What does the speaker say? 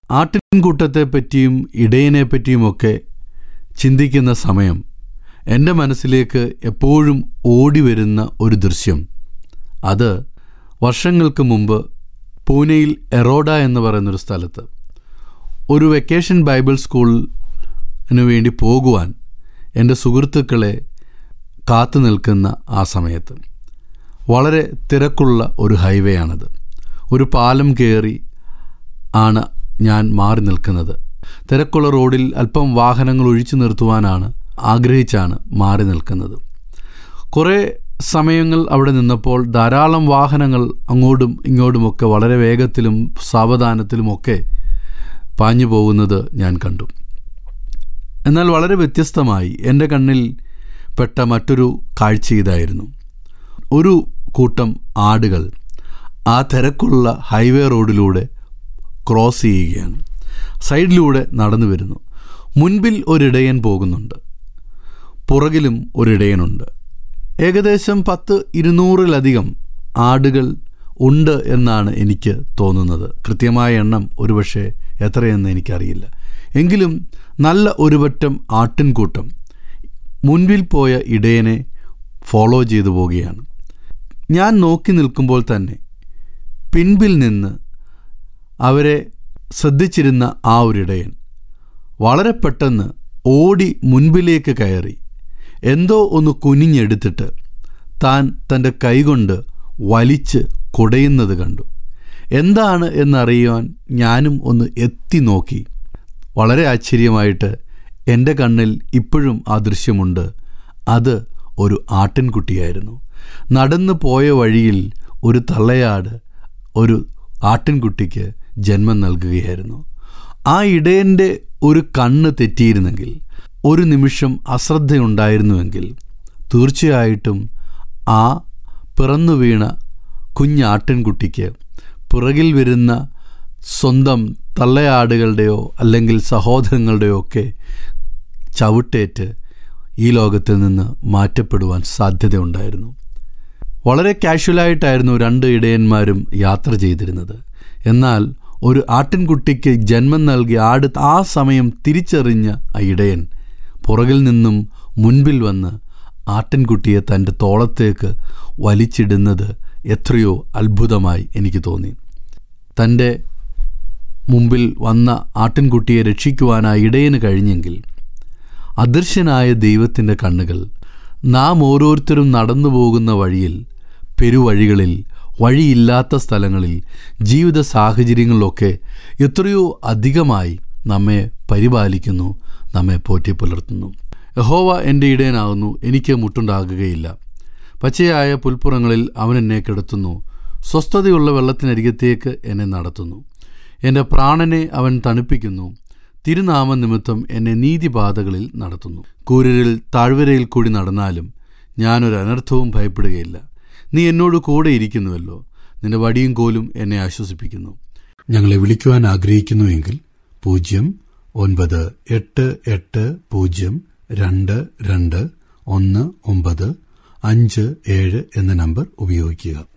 ആട്ടിൻകൂട്ടത്തെ പറ്റിയും ഇടയനെ പറ്റിയുമൊക്കെ ചിന്തിക്കുന്ന സമയം എൻ്റെ മനസ്സിലേക്ക് എപ്പോഴും ഓടി വരുന്ന ഒരു ദൃശ്യം അത് വർഷങ്ങൾക്ക് മുമ്പ് പൂനെയിൽ എറോഡ എന്ന് പറയുന്നൊരു സ്ഥലത്ത് ഒരു വെക്കേഷൻ ബൈബിൾ സ്കൂളിന് വേണ്ടി പോകുവാൻ എൻ്റെ സുഹൃത്തുക്കളെ കാത്തു നിൽക്കുന്ന ആ സമയത്ത് വളരെ തിരക്കുള്ള ഒരു ഹൈവേ ആണത് ഒരു പാലം കയറി ആണ് ഞാൻ മാറി നിൽക്കുന്നത് തിരക്കുള്ള റോഡിൽ അല്പം വാഹനങ്ങൾ ഒഴിച്ചു നിർത്തുവാനാണ് ആഗ്രഹിച്ചാണ് മാറി നിൽക്കുന്നത് കുറേ സമയങ്ങൾ അവിടെ നിന്നപ്പോൾ ധാരാളം വാഹനങ്ങൾ അങ്ങോട്ടും ഇങ്ങോട്ടുമൊക്കെ വളരെ വേഗത്തിലും സാവധാനത്തിലുമൊക്കെ പാഞ്ഞു പോകുന്നത് ഞാൻ കണ്ടു എന്നാൽ വളരെ വ്യത്യസ്തമായി എൻ്റെ കണ്ണിൽ പെട്ട മറ്റൊരു കാഴ്ച ഇതായിരുന്നു ഒരു കൂട്ടം ആടുകൾ ആ തിരക്കുള്ള ഹൈവേ റോഡിലൂടെ ക്രോസ് ചെയ്യുകയാണ് സൈഡിലൂടെ നടന്നു വരുന്നു മുൻപിൽ ഒരിടയൻ പോകുന്നുണ്ട് പുറകിലും ഒരിടയനുണ്ട് ഏകദേശം പത്ത് ഇരുന്നൂറിലധികം ആടുകൾ ഉണ്ട് എന്നാണ് എനിക്ക് തോന്നുന്നത് കൃത്യമായ എണ്ണം ഒരുപക്ഷെ എത്രയെന്ന് എനിക്കറിയില്ല എങ്കിലും നല്ല ഒരുപറ്റം ആട്ടിൻകൂട്ടം മുൻപിൽ പോയ ഇടയനെ ഫോളോ ചെയ്തു പോവുകയാണ് ഞാൻ നോക്കി നിൽക്കുമ്പോൾ തന്നെ പിൻപിൽ നിന്ന് അവരെ ശ്രദ്ധിച്ചിരുന്ന ആ ഒരിടയൻ വളരെ പെട്ടെന്ന് ഓടി മുൻപിലേക്ക് കയറി എന്തോ ഒന്ന് കുനിഞ്ഞെടുത്തിട്ട് താൻ തൻ്റെ കൈകൊണ്ട് വലിച്ച് കുടയുന്നത് കണ്ടു എന്താണ് എന്നറിയുവാൻ ഞാനും ഒന്ന് എത്തി നോക്കി വളരെ ആശ്ചര്യമായിട്ട് എൻ്റെ കണ്ണിൽ ഇപ്പോഴും ആ ദൃശ്യമുണ്ട് അത് ഒരു ആട്ടിൻകുട്ടിയായിരുന്നു നടന്നു പോയ വഴിയിൽ ഒരു തള്ളയാട് ഒരു ആട്ടിൻകുട്ടിക്ക് ജന്മം നൽകുകയായിരുന്നു ആ ഇടയൻ്റെ ഒരു കണ്ണ് തെറ്റിയിരുന്നെങ്കിൽ ഒരു നിമിഷം അശ്രദ്ധയുണ്ടായിരുന്നുവെങ്കിൽ തീർച്ചയായിട്ടും ആ പിറന്നു വീണ കുഞ്ഞാട്ടിൻകുട്ടിക്ക് പിറകിൽ വരുന്ന സ്വന്തം തള്ളയാടുകളുടെയോ അല്ലെങ്കിൽ സഹോദരങ്ങളുടെയോ ഒക്കെ ചവിട്ടേറ്റ് ഈ ലോകത്തിൽ നിന്ന് മാറ്റപ്പെടുവാൻ സാധ്യതയുണ്ടായിരുന്നു വളരെ കാഷ്വലായിട്ടായിരുന്നു രണ്ട് ഇടയന്മാരും യാത്ര ചെയ്തിരുന്നത് എന്നാൽ ഒരു ആട്ടിൻകുട്ടിക്ക് ജന്മം നൽകിയ ആട് ആ സമയം തിരിച്ചറിഞ്ഞ ആ ഇടയൻ പുറകിൽ നിന്നും മുൻപിൽ വന്ന് ആട്ടിൻകുട്ടിയെ തൻ്റെ തോളത്തേക്ക് വലിച്ചിടുന്നത് എത്രയോ അത്ഭുതമായി എനിക്ക് തോന്നി തൻ്റെ മുമ്പിൽ വന്ന ആട്ടിൻകുട്ടിയെ രക്ഷിക്കുവാൻ ആ ഇടയന് കഴിഞ്ഞെങ്കിൽ അദൃശ്യനായ ദൈവത്തിൻ്റെ കണ്ണുകൾ നാം ഓരോരുത്തരും നടന്നു പോകുന്ന വഴിയിൽ പെരുവഴികളിൽ വഴിയില്ലാത്ത സ്ഥലങ്ങളിൽ ജീവിത സാഹചര്യങ്ങളിലൊക്കെ എത്രയോ അധികമായി നമ്മെ പരിപാലിക്കുന്നു നമ്മെ പോറ്റി പുലർത്തുന്നു യഹോവ എൻ്റെ ഇടയനാകുന്നു എനിക്ക് മുട്ടുണ്ടാകുകയില്ല പച്ചയായ പുൽപ്പുറങ്ങളിൽ അവൻ എന്നെ കിടത്തുന്നു സ്വസ്ഥതയുള്ള വെള്ളത്തിനരികത്തേക്ക് എന്നെ നടത്തുന്നു എൻ്റെ പ്രാണനെ അവൻ തണുപ്പിക്കുന്നു തിരുനാമ നിമിത്തം എന്നെ നീതിപാതകളിൽ നടത്തുന്നു കൂരരിൽ താഴ്വരയിൽ കൂടി നടന്നാലും ഞാനൊരു അനർത്ഥവും ഭയപ്പെടുകയില്ല നീ എന്നോട് കൂടെ ഇരിക്കുന്നുവല്ലോ നിന്റെ വടിയും കോലും എന്നെ ആശ്വസിപ്പിക്കുന്നു ഞങ്ങളെ വിളിക്കുവാൻ ആഗ്രഹിക്കുന്നുവെങ്കിൽ പൂജ്യം ഒൻപത് എട്ട് എട്ട് പൂജ്യം രണ്ട് രണ്ട് ഒന്ന് ഒമ്പത് അഞ്ച് ഏഴ് എന്ന നമ്പർ ഉപയോഗിക്കുക